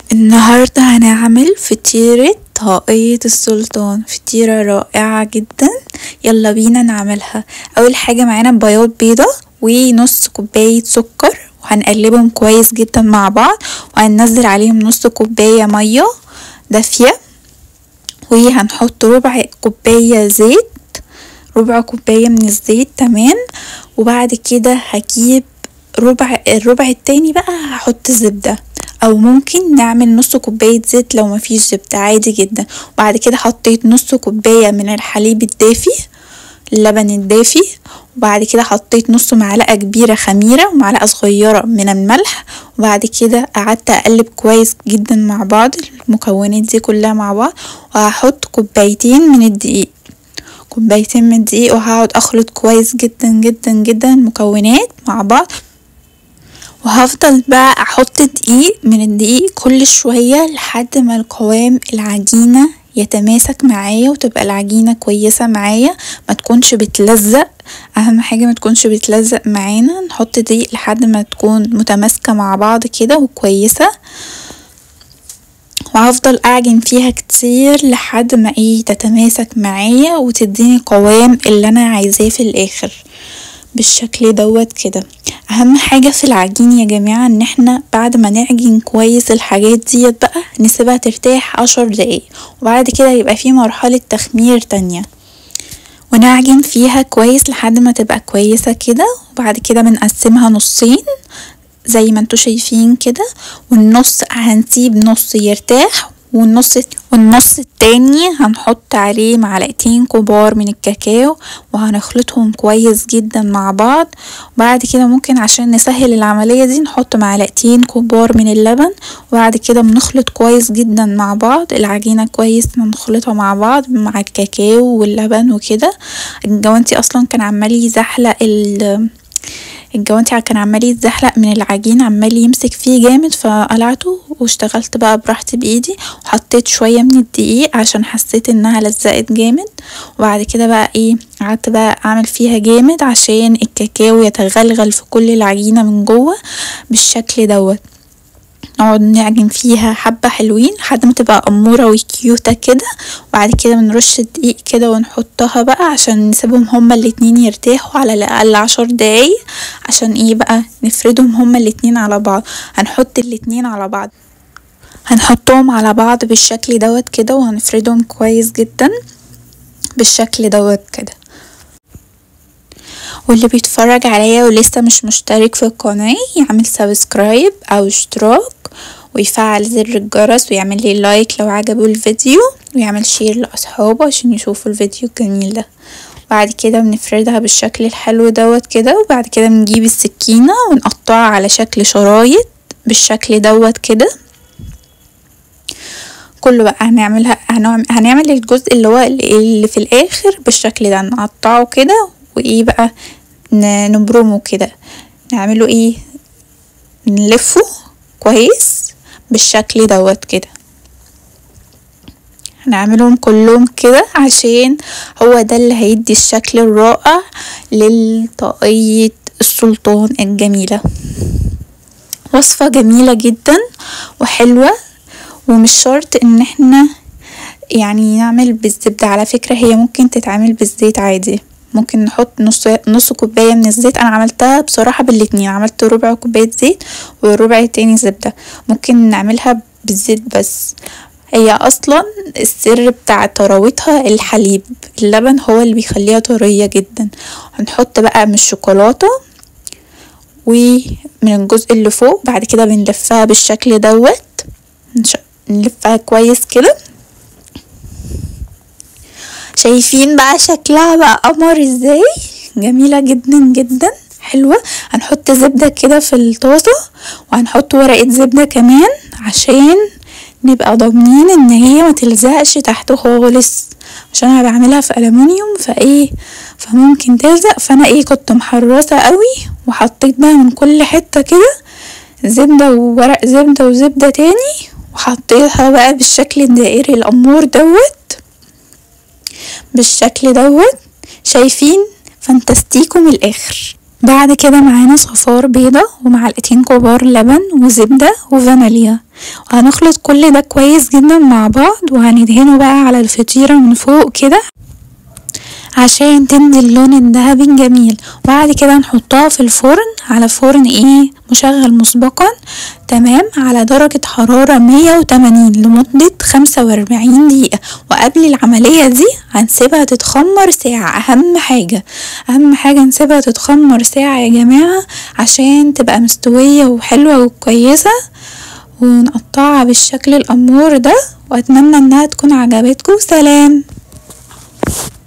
النهاردة هنعمل فطيرة طاقية السلطان فطيرة رائعة جدا يلا بينا نعملها اول حاجة معانا بياض بيضة ونص كوباية سكر وهنقلبهم كويس جدا مع بعض وهننزل عليهم نص كوباية مية دافية وهنحط ربع كوباية زيت ربع كوباية من الزيت تمام وبعد كده هجيب ربع الربع التاني بقى هحط زبدة او ممكن نعمل نص كوباية زيت لو مفيش زبدة عادي جدا وبعد كده حطيت نص كوباية من الحليب الدافي اللبن الدافي وبعد كده حطيت نص معلقة كبيرة خميرة ومعلقة صغيرة من الملح وبعد كده قعدت اقلب كويس جدا مع بعض المكونات دي كلها مع بعض وهحط كوبايتين من الدقيق كوبايتين من الدقيق وهقعد اخلط كويس جدا جدا جدا المكونات مع بعض وهفضل بقى احط دقيق من الدقيق كل شوية لحد ما القوام العجينة يتماسك معايا وتبقى العجينة كويسة معايا ما تكونش بتلزق اهم حاجة ما تكونش بتلزق معانا نحط دقيق لحد ما تكون متماسكة مع بعض كده وكويسة وهفضل اعجن فيها كتير لحد ما ايه تتماسك معايا وتديني قوام اللي انا عايزاه في الاخر بالشكل دوت كده اهم حاجة في العجين يا جماعة ان احنا بعد ما نعجن كويس الحاجات ديت بقى نسيبها ترتاح عشر دقايق وبعد كده يبقى في مرحلة تخمير تانية ونعجن فيها كويس لحد ما تبقى كويسة كده وبعد كده بنقسمها نصين زي ما انتوا شايفين كده والنص هنسيب نص يرتاح والنص والنص التاني هنحط عليه معلقتين كبار من الكاكاو وهنخلطهم كويس جدا مع بعض وبعد كده ممكن عشان نسهل العملية دي نحط معلقتين كبار من اللبن وبعد كده بنخلط كويس جدا مع بعض العجينة كويس بنخلطها مع بعض مع الكاكاو واللبن وكده الجوانتي اصلا كان عمال يزحلق ال الجوانتي كان عمال يتزحلق من العجين عمال يمسك فيه جامد فقلعته واشتغلت بقى براحتي بايدي وحطيت شوية من الدقيق عشان حسيت انها لزقت جامد وبعد كده بقى ايه قعدت بقى اعمل فيها جامد عشان الكاكاو يتغلغل في كل العجينة من جوه بالشكل دوت نقعد نعجن فيها حبة حلوين لحد ما تبقى أمورة وكيوتة كده وبعد كده بنرش الدقيق كده ونحطها بقى عشان نسيبهم هما الاتنين يرتاحوا على الأقل عشر دقايق عشان ايه بقى نفردهم هما الاتنين على بعض هنحط الاتنين على بعض هنحطهم على بعض بالشكل دوت كده وهنفردهم كويس جدا بالشكل دوت كده واللي بيتفرج عليا ولسه مش مشترك في القناة يعمل سبسكرايب او اشتراك ويفعل زر الجرس ويعمل لي لايك لو عجبه الفيديو ويعمل شير لاصحابه عشان يشوفوا الفيديو الجميل ده بعد كده بنفردها بالشكل الحلو دوت كده وبعد كده بنجيب السكينة ونقطعها على شكل شرايط بالشكل دوت كده كله بقى هنعملها هنعمل الجزء اللي هو اللي في الاخر بالشكل ده نقطعه كده وايه بقى نبرمه كده نعمله ايه نلفه كويس بالشكل دوت كده هنعملهم كلهم كده عشان هو ده اللي هيدي الشكل الرائع للطاقية السلطان الجميلة وصفة جميلة جدا وحلوة ومش شرط ان احنا يعني نعمل بالزبدة على فكرة هي ممكن تتعمل بالزيت عادي ممكن نحط نص نص كوبايه من الزيت انا عملتها بصراحه بالاتنين عملت ربع كوبايه زيت والربع التاني زبده ممكن نعملها بالزيت بس هي اصلا السر بتاع طراوتها الحليب اللبن هو اللي بيخليها طريه جدا هنحط بقى من الشوكولاته ومن الجزء اللي فوق بعد كده بنلفها بالشكل دوت نلفها كويس كده شايفين بقى شكلها بقى قمر ازاي جميلة جدا جدا حلوة هنحط زبدة كده في الطاسة وهنحط ورقة زبدة كمان عشان نبقى ضامنين ان هي ما تلزقش تحت خالص عشان انا بعملها في ألمونيوم فايه فممكن تلزق فانا ايه كنت محرصة قوي وحطيت بقى من كل حتة كده زبدة وورق زبدة وزبدة تاني وحطيتها بقى بالشكل الدائري الأمور دوت بالشكل دوت شايفين فانتستيكو من الاخر بعد كده معانا صفار بيضة ومعلقتين كبار لبن وزبدة وفانيليا وهنخلط كل ده كويس جدا مع بعض وهندهنه بقى على الفطيرة من فوق كده عشان تدي اللون الذهبي الجميل وبعد كده نحطها في الفرن على فرن ايه مشغل مسبقا تمام على درجة حرارة مية وتمانين لمدة خمسة وأربعين دقيقة وقبل العملية دي هنسيبها تتخمر ساعة أهم حاجة أهم حاجة نسيبها تتخمر ساعة يا جماعة عشان تبقى مستوية وحلوة وكويسة ونقطعها بالشكل الأمور ده وأتمنى إنها تكون عجبتكم سلام